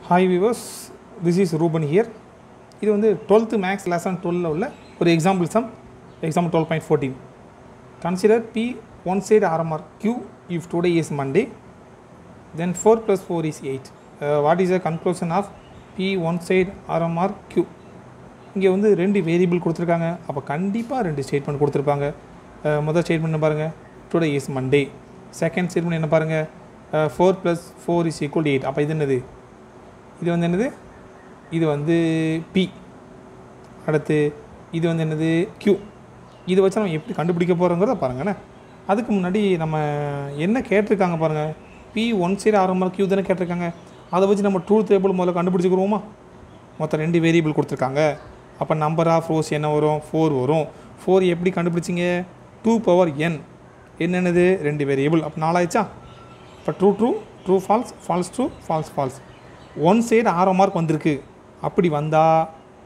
hi viewers this is Ruban here இது வந்து twelfth maths lesson டுவெலில் உள்ள ஒரு example sum example twelve point fourteen consider B one side R M R Q if today is Monday then four plus four is eight what is the conclusion of B one side R M R Q இங்கே வந்து ரெண்டு variable கொடுத்துருக்காங்க அப்போ கண்டிப்பாக ரெண்டு statement கொடுத்துருப்பாங்க அஹ் முதல் statement பாருங்கள் today is Monday second statement என்ன பாருங்கள் four plus four is equal eight அப்போ இது என்னது இது வந்து என்னது இது வந்து பி அடுத்து இது வந்து என்னது Q இதை வச்சு நம்ம எப்படி கண்டுபிடிக்க போகிறோங்கிறத பாருங்கண்ணே அதுக்கு முன்னாடி நம்ம என்ன கேட்டிருக்காங்க பாருங்கள் பி ஒன் சைடு ஆரம்பம் கியூ தானே கேட்டிருக்காங்க அதை வச்சு நம்ம ட்ரூத் டேபிள் முதல்ல கண்டுபிடிச்சிக்கிறோமா மொத்தம் ரெண்டு வேரியபிள் கொடுத்துருக்காங்க அப்போ நம்பர் ஆஃப் ரோஸ் என்ன வரும் ஃபோர் வரும் ஃபோர் எப்படி கண்டுபிடிச்சிங்க டூ பவர் என் என்னென்னது ரெண்டு வேரியபிள் அப்போ நாலாயிடுச்சா இப்போ true true true false false true false false one side arrow mark வந்திருக்கு அப்படி வந்தால்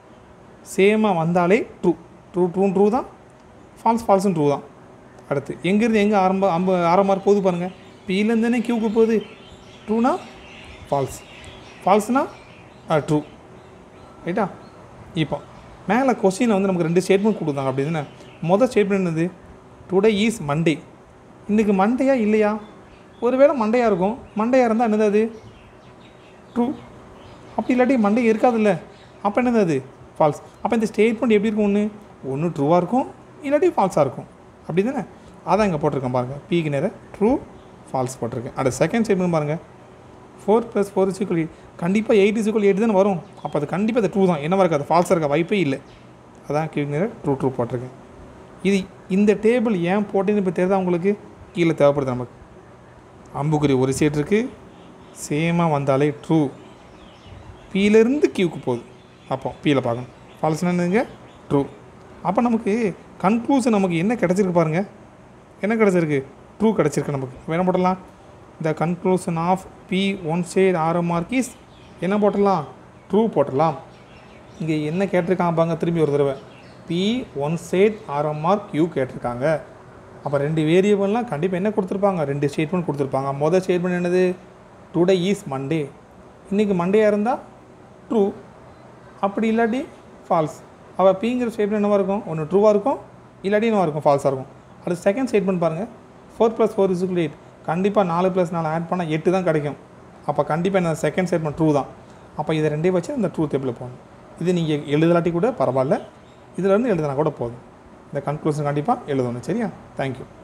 சேமாக வந்தாலே ட்ரூ ட்ரூ ட்ரூ ட்ரூ தான் ஃபால்ஸ் ஃபால்ஸும் ட்ரூ தான் அடுத்து எங்கேருந்து எங்கே ஆரம்ப அம்ப ஆரோ மார்க் போகுது பாருங்கள் பியிலேருந்து தானே கியூக்கு போகுது ட்ரூனா ஃபால்ஸ் ஃபால்ஸ்னா ட்ரூ ரைட்டா இப்போ மேலே கொஸ்டினில் வந்து நமக்கு ரெண்டு ஸ்டேட்மெண்ட் கொடுத்தாங்க அப்படின்னு மொதல் ஸ்டேட்மெண்ட் என்னது டுடே ஈஸ் மண்டே இன்றைக்கி மண்டேயா இல்லையா ஒருவேளை மண்டையாக இருக்கும் மண்டையாக இருந்தால் என்னது அது ட்ரூ அப்படி இல்லாட்டி மண்டே இருக்காதுல்ல அப்போ என்னது அது ஃபால்ஸ் அப்போ இந்த ஸ்டேட்மெண்ட் எப்படி இருக்கும் ஒன்று ஒன்று ட்ரூவாக இருக்கும் இல்லாட்டி ஃபால்ஸாக இருக்கும் அப்படி தானே அதான் இங்கே போட்டிருக்கேன் பாருங்கள் பீக்கு நேரம் ட்ரூ ஃபால்ஸ் போட்டிருக்கேன் அடுத்த செகண்ட் ஸ்டேட்மெண்ட் பாருங்கள் four plus four is equal கண்டிப்பாக எயிட் இஸ் ஈக்குவல் எயிட் தானே வரும் அப்போ அது கண்டிப்பாக அது ட்ரூ தான் என்னவா இருக்காது ஃபால்ஸாக இருக்க வாய்ப்பே இல்லை அதான் கீழே நேரம் ட்ரூ ட்ரூ போட்டிருக்கேன் இது இந்த டேபிள் ஏன் போட்டேன்னு இப்போ தெரியுதா உங்களுக்கு கீழே தேவைப்படுது நமக்கு அம்புக்குறி ஒரு சைடு இருக்குது சேமாக வந்தாலே ட்ரூ பீலேருந்து கியூக்கு போகுது அப்போ பீல பார்க்கணும் ஃபால்ஸ்னா என்னதுங்க ட்ரூ அப்போ நமக்கு கன்க்ளூஷன் நமக்கு என்ன கிடச்சிருக்கு பாருங்கள் என்ன கிடச்சிருக்கு ட்ரூ கிடச்சிருக்கு நமக்கு அப்ப என்ன போடலாம் the conclusion of B one side arrow mark is என்ன போட்டலாம் ட்ரூ போட்டலாம் இங்கே என்ன கேட்டிருக்காங்க பாருங்க திரும்பி ஒரு தடவை P one side arrow mark you கேட்டிருக்காங்க அப்போ ரெண்டு வேரியபிள்லாம் கண்டிப்பாக என்ன கொடுத்துருப்பாங்க ரெண்டு ஸ்டேட்மெண்ட் கொடுத்துருப்பாங்க மொதல் ஸ்டேட்மெண்ட் என்னது டுடே ஈஸ் மண்டே இன்றைக்கி மண்டேயாக இருந்தால் ட்ரூ அப்படி இல்லாட்டி ஃபால்ஸ் அப்போ பிங்கிற ஸ்டேட்மெண்ட் என்னவாக இருக்கும் ஒன்று ட்ரூவாக இருக்கும் இல்லாட்டி என்னவாக இருக்கும் ஃபால்ஸாக இருக்கும் அடுத்து செகண்ட் ஸ்டேட்மெண்ட் பாருங்கள் four plus four is eight கண்டிப்பாக நாலு ப்ளஸ் நாலு ஆட் பண்ணால் எட்டு தான் கிடைக்கும் அப்போ கண்டிப்பாக என்ன செகண்ட் ஸ்டேட்மெண்ட் ட்ரூ தான் அப்போ இதை ரெண்டே வச்சு அந்த ட்ரூ டேபிளில் போகணும் இது நீங்கள் எழுதலாட்டி கூட பரவாயில்ல இதில் இருந்து எழுதினா கூட போதும் இந்த கன்க்ளூஷன் கண்டிப்பாக எழுதணும் சரியா தேங்க்யூ